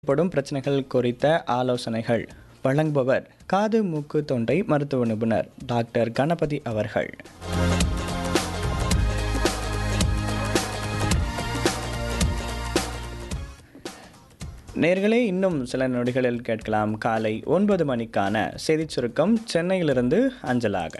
படும் பிரச்சனைகள் குறித்த ஆலோசனைகள் வழங்குபவர் காது மூக்கு தொண்டை மருத்துவ நிபுணர் டாக்டர் கணபதி அவர்கள் நேர்களே இன்னும் சில நொடிகளில் கேட்கலாம் காலை ஒன்பது மணிக்கான செய்திச் சுருக்கம் சென்னையிலிருந்து அஞ்சலாக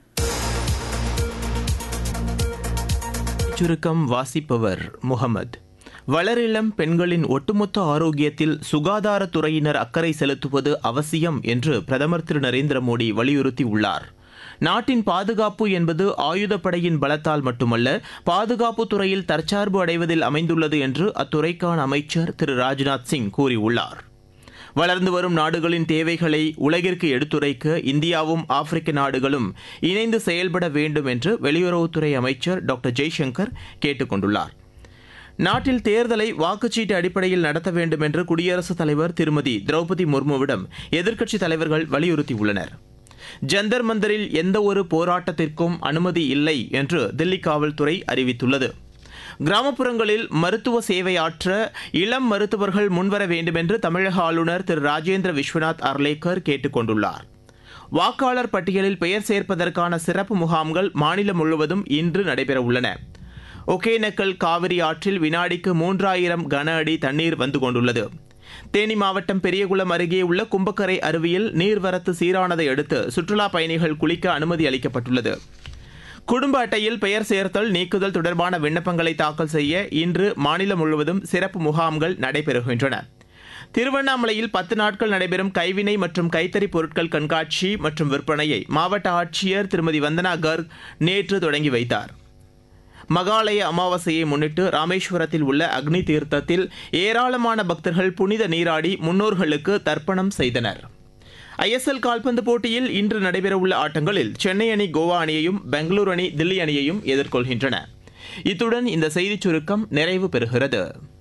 சுருக்கம் வாசிப்பவர் முகமது வளரிளம் பெண்களின் ஒட்டுமொத்த ஆரோக்கியத்தில் சுகாதாரத்துறையினர் அக்கறை செலுத்துவது அவசியம் என்று பிரதமர் திரு நரேந்திர மோடி வலியுறுத்தியுள்ளார் நாட்டின் பாதுகாப்பு என்பது ஆயுதப்படையின் பலத்தால் மட்டுமல்ல பாதுகாப்பு துறையில் தற்சார்பு அடைவதில் அமைந்துள்ளது என்று அத்துறைக்கான அமைச்சர் திரு ராஜ்நாத் சிங் கூறியுள்ளார் வளர்ந்து வரும் நாடுகளின் தேவைகளை உலகிற்கு எடுத்துரைக்க இந்தியாவும் ஆப்பிரிக்க நாடுகளும் இணைந்து செயல்பட வேண்டும் என்று வெளியுறவுத்துறை அமைச்சர் டாக்டர் ஜெய்சங்கர் கேட்டுக் கொண்டுள்ளார் நாட்டில் தேர்தலை வாக்குச்சீட்டு அடிப்படையில் நடத்த வேண்டும் என்று குடியரசுத் தலைவர் திருமதி திரௌபதி முர்முவிடம் எதிர்க்கட்சித் தலைவர்கள் வலியுறுத்தியுள்ளனர் ஜந்தர் மந்தரில் எந்த ஒரு போராட்டத்திற்கும் அனுமதி இல்லை என்று தில்லி காவல்துறை அறிவித்துள்ளது கிராமப்புறங்களில் மருத்துவ சேவையாற்ற இளம் மருத்துவர்கள் முன்வர வேண்டும் என்று தமிழக ஆளுநர் திரு ராஜேந்திர விஸ்வநாத் அர்லேக்கர் கேட்டுக் கொண்டுள்ளார் வாக்காளர் பட்டியலில் பெயர் சேர்ப்பதற்கான சிறப்பு முகாம்கள் மாநிலம் முழுவதும் இன்று நடைபெறவுள்ளன ஒகேனக்கல் காவிரி ஆற்றில் வினாடிக்கு மூன்றாயிரம் கன அடி தண்ணீர் வந்து கொண்டுள்ளது தேனி மாவட்டம் பெரியகுளம் அருகே உள்ள கும்பக்கரை அருவியில் நீர்வரத்து சீரானதை அடுத்து சுற்றுலா பயணிகள் குளிக்க அனுமதி அளிக்கப்பட்டுள்ளது குடும்ப அட்டையில் பெயர் சேர்த்தல் நீக்குதல் தொடர்பான விண்ணப்பங்களை தாக்கல் செய்ய இன்று மாநிலம் முழுவதும் சிறப்பு முகாம்கள் நடைபெறுகின்றன திருவண்ணாமலையில் பத்து நாட்கள் நடைபெறும் கைவினை மற்றும் கைத்தறி பொருட்கள் கண்காட்சி மற்றும் விற்பனையை மாவட்ட ஆட்சியர் திருமதி வந்தனா கர்க் நேற்று தொடங்கி வைத்தார் மகாலய அமாவாசையை முன்னிட்டு ராமேஸ்வரத்தில் உள்ள அக்னி தீர்த்தத்தில் ஏராளமான பக்தர்கள் புனித நீராடி முன்னோர்களுக்கு தர்ப்பணம் செய்தனர் ஐஎஸ்எல் கால்பந்து போட்டியில் இன்று நடைபெறவுள்ள ஆட்டங்களில் சென்னை அணி கோவா அணியையும் பெங்களூரு அணி தில்லி அணியையும் எதிர்கொள்கின்றன இத்துடன் இந்த செய்திச் சுருக்கம் நிறைவு பெறுகிறது